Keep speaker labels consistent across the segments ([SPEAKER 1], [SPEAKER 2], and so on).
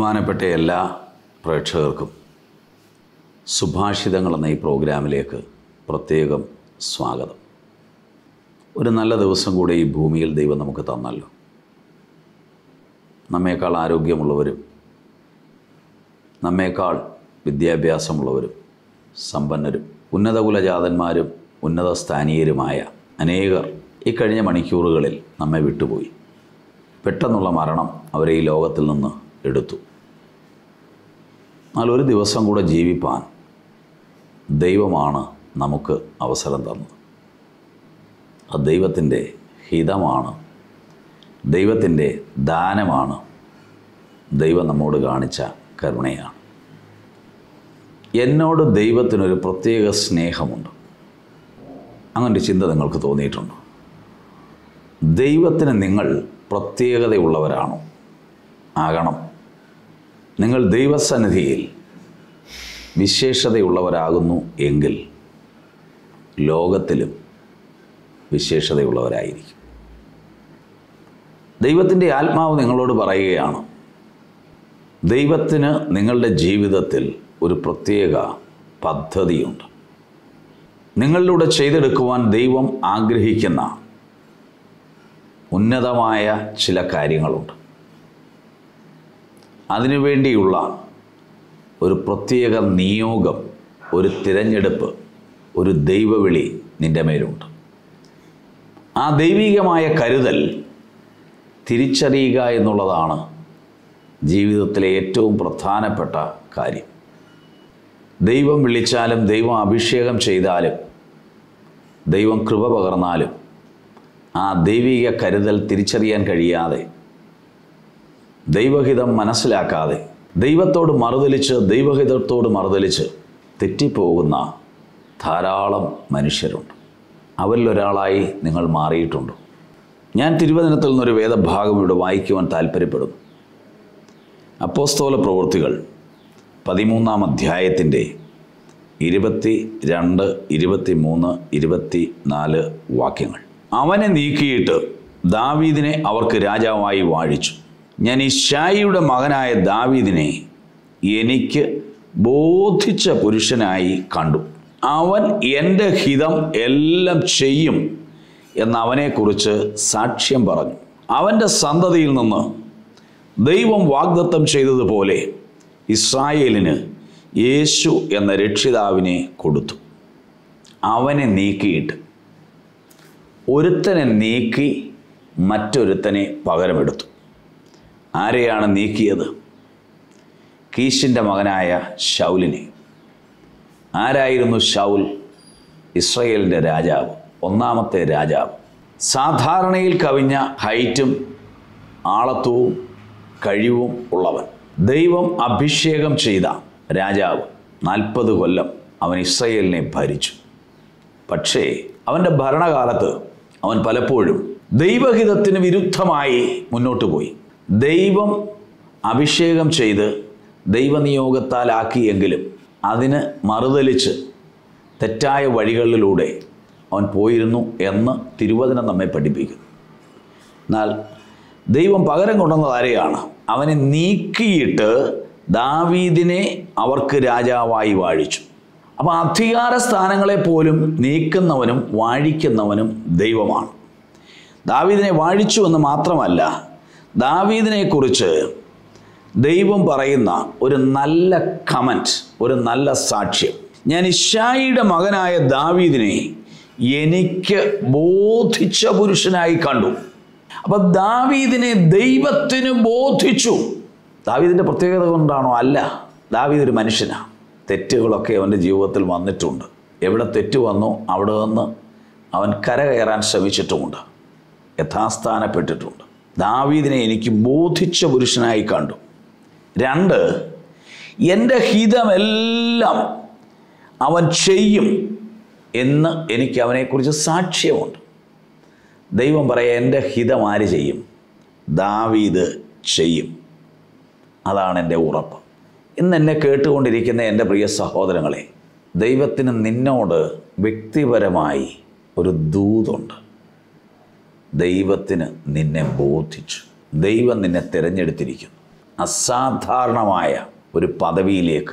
[SPEAKER 1] ബഹുമാനപ്പെട്ട എല്ലാ പ്രേക്ഷകർക്കും സുഭാഷിതങ്ങൾ എന്ന ഈ പ്രോഗ്രാമിലേക്ക് പ്രത്യേകം സ്വാഗതം ഒരു നല്ല ദിവസം കൂടെ ഈ ഭൂമിയിൽ ദൈവം നമുക്ക് തന്നല്ലോ നമ്മേക്കാൾ ആരോഗ്യമുള്ളവരും നമ്മേക്കാൾ വിദ്യാഭ്യാസമുള്ളവരും സമ്പന്നരും ഉന്നത കുലജാതന്മാരും ഉന്നത സ്ഥാനീയരുമായ അനേകർ ഈ കഴിഞ്ഞ മണിക്കൂറുകളിൽ നമ്മെ വിട്ടുപോയി പെട്ടെന്നുള്ള മരണം അവരെ ഈ ലോകത്തിൽ നിന്ന് എടുത്തു എന്നാൽ ഒരു ദിവസം കൂടെ ജീവിപ്പാൻ ദൈവമാണ് നമുക്ക് അവസരം തന്നത് അത് ദൈവത്തിൻ്റെ ഹിതമാണ് ദൈവത്തിൻ്റെ ദാനമാണ് ദൈവം നമ്മോട് കാണിച്ച കരുണയാണ് എന്നോട് ദൈവത്തിനൊരു പ്രത്യേക സ്നേഹമുണ്ട് അങ്ങനൊരു ചിന്ത നിങ്ങൾക്ക് തോന്നിയിട്ടുണ്ടോ ദൈവത്തിന് നിങ്ങൾ പ്രത്യേകതയുള്ളവരാണോ ആകണം നിങ്ങൾ ദൈവസന്നിധിയിൽ വിശേഷതയുള്ളവരാകുന്നു എങ്കിൽ ലോകത്തിലും വിശേഷതയുള്ളവരായിരിക്കും ദൈവത്തിൻ്റെ ആത്മാവ് നിങ്ങളോട് പറയുകയാണ് ദൈവത്തിന് നിങ്ങളുടെ ജീവിതത്തിൽ ഒരു പ്രത്യേക പദ്ധതിയുണ്ട് നിങ്ങളിലൂടെ ചെയ്തെടുക്കുവാൻ ദൈവം ആഗ്രഹിക്കുന്ന ഉന്നതമായ ചില കാര്യങ്ങളുണ്ട് അതിനുവേണ്ടിയുള്ള ഒരു പ്രത്യേക നിയോഗം ഒരു തിരഞ്ഞെടുപ്പ് ഒരു ദൈവവിളി നിൻ്റെ മേലുണ്ട് ആ ദൈവികമായ കരുതൽ തിരിച്ചറിയുക എന്നുള്ളതാണ് ജീവിതത്തിലെ ഏറ്റവും പ്രധാനപ്പെട്ട കാര്യം ദൈവം വിളിച്ചാലും ദൈവം അഭിഷേകം ചെയ്താലും ദൈവം കൃപ പകർന്നാലും ആ ദൈവിക കരുതൽ തിരിച്ചറിയാൻ കഴിയാതെ ദൈവഹിതം മനസ്സിലാക്കാതെ ദൈവത്തോട് മറുതലിച്ച് ദൈവഹിതത്തോട് മറുതലിച്ച് തെറ്റിപ്പോകുന്ന ധാരാളം മനുഷ്യരുണ്ട് അവരിലൊരാളായി നിങ്ങൾ മാറിയിട്ടുണ്ടോ ഞാൻ തിരുവചനത്തിൽ നിന്നൊരു വേദഭാഗം ഇവിടെ വായിക്കുവാൻ താല്പര്യപ്പെടുന്നു അപ്പോസ്തോല പ്രവൃത്തികൾ പതിമൂന്നാം അധ്യായത്തിൻ്റെ ഇരുപത്തി രണ്ട് ഇരുപത്തി മൂന്ന് ഇരുപത്തി നാല് വാക്യങ്ങൾ അവനെ നീക്കിയിട്ട് ദാവീദിനെ അവർക്ക് രാജാവായി വാഴിച്ചു ഞാൻ ഇഷായിയുടെ മകനായ ദാവീദിനെ എനിക്ക് ബോധിച്ച പുരുഷനായി കണ്ടു അവൻ എൻ്റെ ഹിതം എല്ലാം ചെയ്യും എന്ന് അവനെക്കുറിച്ച് സാക്ഷ്യം പറഞ്ഞു അവൻ്റെ സന്തതിയിൽ നിന്ന് ദൈവം വാഗ്ദത്തം ചെയ്തതുപോലെ ഇസ്രായേലിന് യേശു എന്ന രക്ഷിതാവിനെ കൊടുത്തു അവനെ നീക്കിയിട്ട് ഒരുത്തനെ നീക്കി മറ്റൊരുത്തനെ പകരമെടുത്തു ആരെയാണ് നീക്കിയത് കീശിൻ്റെ മകനായ ഷൗലിനെ ആരായിരുന്നു ഷൗൽ ഇസ്രയേലിൻ്റെ രാജാവ് ഒന്നാമത്തെ രാജാവ് സാധാരണയിൽ കവിഞ്ഞ ഹൈറ്റും ആളത്വവും കഴിവും ഉള്ളവൻ ദൈവം അഭിഷേകം ചെയ്ത രാജാവ് നാൽപ്പത് കൊല്ലം അവൻ ഇസ്രയേലിനെ ഭരിച്ചു പക്ഷേ അവൻ്റെ ഭരണകാലത്ത് അവൻ പലപ്പോഴും ദൈവഹിതത്തിന് വിരുദ്ധമായി മുന്നോട്ട് പോയി ദൈവം അഭിഷേകം ചെയ്ത് ദൈവനിയോഗത്താലാക്കിയെങ്കിലും അതിന് മറുതലിച്ച് തെറ്റായ വഴികളിലൂടെ അവൻ പോയിരുന്നു എന്ന് തിരുവചനം നമ്മെ പഠിപ്പിക്കുന്നു എന്നാൽ ദൈവം പകരം കൊണ്ടുവന്നത് ആരെയാണ് അവനെ നീക്കിയിട്ട് ദാവീദിനെ അവർക്ക് രാജാവായി വാഴിച്ചു അപ്പോൾ അധികാര സ്ഥാനങ്ങളെ പോലും നീക്കുന്നവനും വാഴിക്കുന്നവനും ദൈവമാണ് ദാവീദിനെ വാഴിച്ചു എന്ന് മാത്രമല്ല ദാവീദിനെക്കുറിച്ച് ദൈവം പറയുന്ന ഒരു നല്ല കമൻറ്റ് ഒരു നല്ല സാക്ഷ്യം ഞാൻ ഇഷായിയുടെ മകനായ ദാവീദിനെ എനിക്ക് ബോധിച്ച പുരുഷനായി കണ്ടു അപ്പൊ ദാവീദിനെ ദൈവത്തിന് ബോധിച്ചു ദാവീദിൻ്റെ പ്രത്യേകത കൊണ്ടാണോ അല്ല ദാവീദ് ഒരു മനുഷ്യനാണ് തെറ്റുകളൊക്കെ അവൻ്റെ ജീവിതത്തിൽ വന്നിട്ടുണ്ട് എവിടെ തെറ്റ് വന്നോ അവിടെ നിന്ന് അവൻ കരകയറാൻ ശ്രമിച്ചിട്ടുമുണ്ട് യഥാസ്ഥാനപ്പെട്ടിട്ടുണ്ട് ദാവീദിനെ എനിക്ക് ബോധിച്ച പുരുഷനായി കണ്ടു രണ്ട് എൻ്റെ ഹിതമെല്ലാം അവൻ ചെയ്യും എന്ന് എനിക്ക് അവനെക്കുറിച്ച് സാക്ഷ്യമുണ്ട് ദൈവം പറയാം എൻ്റെ ഹിതം ആര് ചെയ്യും ദാവീദ് ചെയ്യും അതാണ് എൻ്റെ ഉറപ്പ് ഇന്ന് എന്നെ കേട്ടുകൊണ്ടിരിക്കുന്ന എൻ്റെ പ്രിയ സഹോദരങ്ങളെ ദൈവത്തിന് നിന്നോട് വ്യക്തിപരമായി ഒരു ദൂതുണ്ട് ദൈവത്തിന് നിന്നെ ബോധിച്ചു ദൈവം നിന്നെ തിരഞ്ഞെടുത്തിരിക്കുന്നു അസാധാരണമായ ഒരു പദവിയിലേക്ക്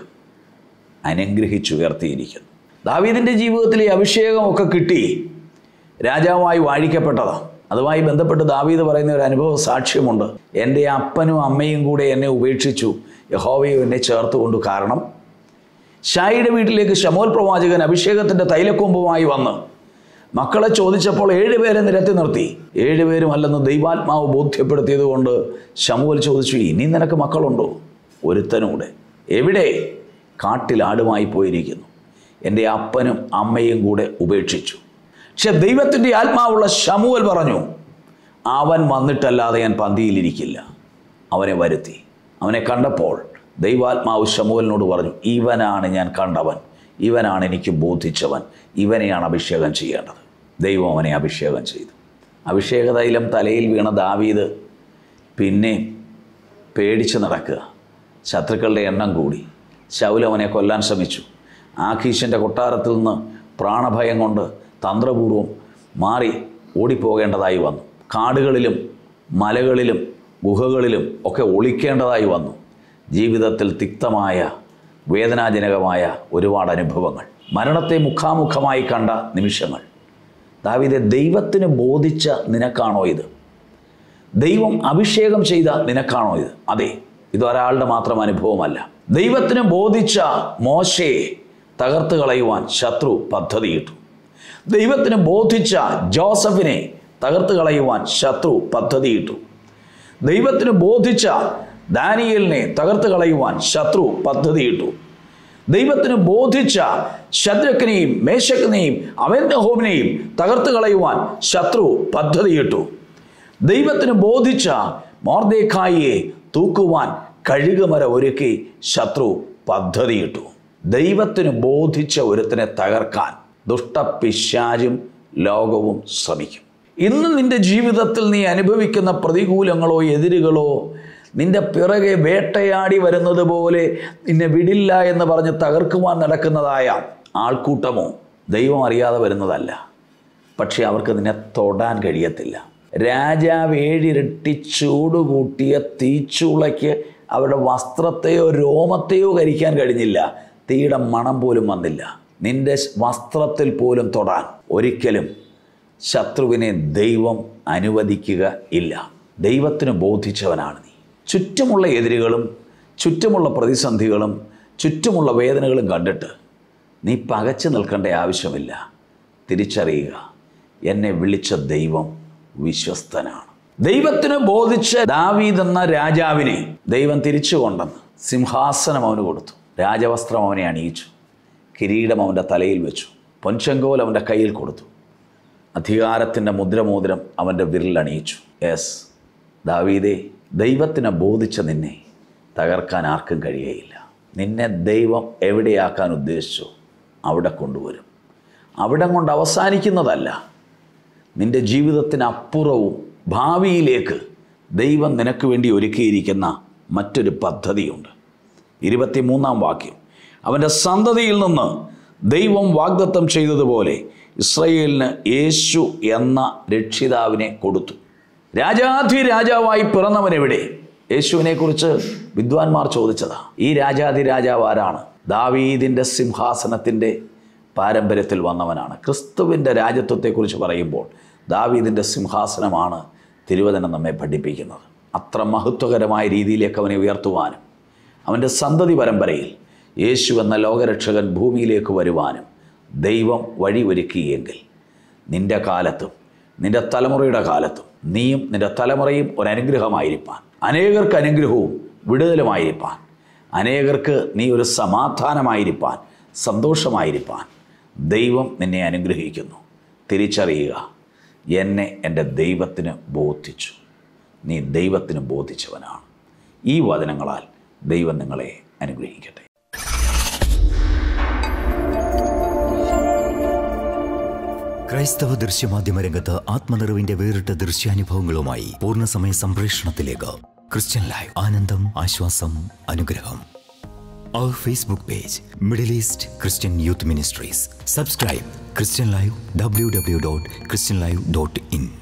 [SPEAKER 1] അനുഗ്രഹിച്ചുയർത്തിയിരിക്കുന്നു ദാവീദിൻ്റെ ജീവിതത്തിൽ ഈ അഭിഷേകമൊക്കെ കിട്ടി രാജാവായി വാഴിക്കപ്പെട്ടതാണ് അതുമായി ബന്ധപ്പെട്ട് ദാവീദ് പറയുന്ന ഒരു അനുഭവ സാക്ഷ്യമുണ്ട് എൻ്റെ അപ്പനും അമ്മയും കൂടെ എന്നെ ഉപേക്ഷിച്ചു യഹോവയും എന്നെ ചേർത്ത് കൊണ്ടു കാരണം ഷായിയുടെ വീട്ടിലേക്ക് ശമോൽ പ്രവാചകൻ അഭിഷേകത്തിൻ്റെ തൈലക്കൊമ്പുമായി വന്ന് മക്കളെ ചോദിച്ചപ്പോൾ ഏഴുപേരെ നിരത്തി നിർത്തി ഏഴുപേരും അല്ലെന്ന് ദൈവാത്മാവ് ബോധ്യപ്പെടുത്തിയത് കൊണ്ട് ശമുവൽ ചോദിച്ചു ഇനി നിനക്ക് മക്കളുണ്ടോ ഒരുത്തനൂടെ എവിടെ കാട്ടിൽ ആടുമായി പോയിരിക്കുന്നു എൻ്റെ അപ്പനും അമ്മയും കൂടെ ഉപേക്ഷിച്ചു പക്ഷെ ദൈവത്തിൻ്റെ ആത്മാവുള്ള ശമുവൽ പറഞ്ഞു അവൻ വന്നിട്ടല്ലാതെ ഞാൻ പന്തിയിലിരിക്കില്ല അവനെ വരുത്തി അവനെ കണ്ടപ്പോൾ ദൈവാത്മാവ് ശമുവലിനോട് പറഞ്ഞു ഇവനാണ് ഞാൻ കണ്ടവൻ ഇവനാണ് എനിക്ക് ബോധിച്ചവൻ ഇവനെയാണ് അഭിഷേകം ചെയ്യേണ്ടത് ദൈവം അവനെ അഭിഷേകം ചെയ്തു അഭിഷേക തൈലം തലയിൽ വീണ ദാവീദ് പിന്നെ പേടിച്ച് നടക്കുക ശത്രുക്കളുടെ എണ്ണം കൂടി ശൗൽ അവനെ കൊല്ലാൻ ശ്രമിച്ചു ആഖീഷിൻ്റെ കൊട്ടാരത്തിൽ നിന്ന് പ്രാണഭയം കൊണ്ട് തന്ത്രപൂർവം മാറി ഓടിപ്പോകേണ്ടതായി വന്നു കാടുകളിലും മലകളിലും ഗുഹകളിലും ഒക്കെ ഒളിക്കേണ്ടതായി വന്നു ജീവിതത്തിൽ തിക്തമായ വേദനാജനകമായ ഒരുപാട് അനുഭവങ്ങൾ മരണത്തെ മുഖാമുഖമായി കണ്ട നിമിഷങ്ങൾ ദാവിതെ ദൈവത്തിന് ബോധിച്ച നിനക്കാണോ ഇത് ദൈവം അഭിഷേകം ചെയ്ത നിനക്കാണോ ഇത് അതെ ഇത് ഒരാളുടെ മാത്രം അനുഭവമല്ല ദൈവത്തിന് ബോധിച്ച മോശയെ തകർത്ത് കളയുവാൻ ശത്രു പദ്ധതിയിട്ടു ദൈവത്തിന് ബോധിച്ച ജോസഫിനെ തകർത്ത് കളയുവാൻ ശത്രു പദ്ധതിയിട്ടു ദൈവത്തിന് ബോധിച്ച ദാനിയലിനെ തകർത്ത് കളയുവാൻ ശത്രു പദ്ധതിയിട്ടു ദൈവത്തിന് ബോധിച്ച ശദ്രക്കിനെയും മേശക്കിനെയും അവൻ്റെ ഹോമിനെയും തകർത്ത് കളയുവാൻ ശത്രു പദ്ധതിയിട്ടു ദൈവത്തിന് ബോധിച്ച മോർദേക്കായിയെ തൂക്കുവാൻ കഴുകുമര ഒരുക്കി ശത്രു പദ്ധതിയിട്ടു ദൈവത്തിന് ബോധിച്ച ഒരുത്തിനെ തകർക്കാൻ ദുഷ്ടപിശാചും ലോകവും ശ്രമിക്കും ഇന്ന് നിന്റെ ജീവിതത്തിൽ നീ അനുഭവിക്കുന്ന പ്രതികൂലങ്ങളോ എതിരുകളോ നിന്റെ പിറകെ വേട്ടയാടി വരുന്നത് പോലെ നിന്നെ വിടില്ല എന്ന് പറഞ്ഞ് തകർക്കുവാൻ നടക്കുന്നതായ ആൾക്കൂട്ടമോ ദൈവം അറിയാതെ വരുന്നതല്ല പക്ഷേ അവർക്ക് നിന്നെ തൊടാൻ കഴിയത്തില്ല രാജാവ് ഏഴിരട്ടി ചൂട് കൂട്ടിയ തീച്ചൂളയ്ക്ക് അവരുടെ വസ്ത്രത്തെയോ രോമത്തെയോ കരിക്കാൻ കഴിഞ്ഞില്ല തീയുടെ മണം പോലും വന്നില്ല നിന്റെ വസ്ത്രത്തിൽ പോലും തൊടാൻ ഒരിക്കലും ശത്രുവിനെ ദൈവം അനുവദിക്കുക ഇല്ല ദൈവത്തിന് ബോധിച്ചവനാണ് നീ ചുറ്റുമുള്ള എതിരുകളും ചുറ്റുമുള്ള പ്രതിസന്ധികളും ചുറ്റുമുള്ള വേദനകളും കണ്ടിട്ട് നീ പകച്ചു നിൽക്കേണ്ട ആവശ്യമില്ല തിരിച്ചറിയുക എന്നെ വിളിച്ച ദൈവം വിശ്വസ്തനാണ് ദൈവത്തിന് ബോധിച്ച ദാവീദ് എന്ന രാജാവിനെ ദൈവം തിരിച്ചു കൊണ്ടെന്ന് സിംഹാസനം അവന് കൊടുത്തു രാജവസ്ത്രം അവനെ അണിയിച്ചു കിരീടം അവൻ്റെ തലയിൽ വെച്ചു പൊൻചെങ്കോൽ അവൻ്റെ കയ്യിൽ കൊടുത്തു അധികാരത്തിൻ്റെ മുദ്രമോതിരം അവൻ്റെ വിരലണിയിച്ചു യെസ് ദാവീദേ ദൈവത്തിനെ ബോധിച്ച നിന്നെ തകർക്കാൻ ആർക്കും കഴിയുകയില്ല നിന്നെ ദൈവം എവിടെയാക്കാൻ ഉദ്ദേശിച്ചു അവിടെ കൊണ്ടുവരും അവിടം കൊണ്ട് അവസാനിക്കുന്നതല്ല നിന്റെ ജീവിതത്തിനപ്പുറവും ഭാവിയിലേക്ക് ദൈവം നിനക്ക് വേണ്ടി ഒരുക്കിയിരിക്കുന്ന മറ്റൊരു പദ്ധതിയുണ്ട് ഇരുപത്തിമൂന്നാം വാക്യം അവൻ്റെ സന്തതിയിൽ നിന്ന് ദൈവം വാഗ്ദത്തം ചെയ്തതുപോലെ ഇസ്രയേലിന് യേശു എന്ന രക്ഷിതാവിനെ കൊടുത്തു രാജാധി രാജാവായി പിറന്നവൻ എവിടെ യേശുവിനെക്കുറിച്ച് വിദ്വാൻമാർ ചോദിച്ചതാ ഈ രാജാധി രാജാവ് ആരാണ് ദാവീദിൻ്റെ സിംഹാസനത്തിൻ്റെ പാരമ്പര്യത്തിൽ വന്നവനാണ് ക്രിസ്തുവിൻ്റെ രാജ്യത്വത്തെക്കുറിച്ച് പറയുമ്പോൾ ദാവീദിൻ്റെ സിംഹാസനമാണ് തിരുവചനം നമ്മെ പഠിപ്പിക്കുന്നത് അത്ര മഹത്വകരമായ രീതിയിലേക്ക് അവനെ ഉയർത്തുവാനും അവൻ്റെ സന്തതി പരമ്പരയിൽ യേശു എന്ന ലോകരക്ഷകൻ ഭൂമിയിലേക്ക് വരുവാനും ദൈവം വഴി ഒരുക്കിയെങ്കിൽ നിന്റെ കാലത്തും നിന്റെ തലമുറയുടെ കാലത്തും നീയും നിന്റെ തലമുറയും ഒരു അനുഗ്രഹമായിരിക്കാൻ അനേകർക്ക് അനുഗ്രഹവും വിടുതലുമായിരിക്കാൻ അനേകർക്ക് നീ ഒരു സമാധാനമായിരിക്കാൻ സന്തോഷമായിരിക്കാൻ ദൈവം നിന്നെ അനുഗ്രഹിക്കുന്നു തിരിച്ചറിയുക എന്നെ എൻ്റെ ദൈവത്തിന് ബോധിച്ചു നീ ദൈവത്തിന് ബോധിച്ചവനാണ് ഈ വചനങ്ങളാൽ ദൈവം നിങ്ങളെ അനുഗ്രഹിക്കട്ടെ
[SPEAKER 2] ക്രൈസ്തവ ദൃശ്യമാധ്യമ രംഗത്ത് ആത്മനിറവിന്റെ വേറിട്ട ദൃശ്യാനുഭവങ്ങളുമായി പൂർണ്ണസമയ സംപ്രേഷണത്തിലേക്ക് ക്രിസ്ത്യൻ ലൈവ് ആനന്ദം ആശ്വാസം അനുഗ്രഹം അവർ Facebook page Middle East Christian youth ministries subscribe Christian live W W dot Christian live dot in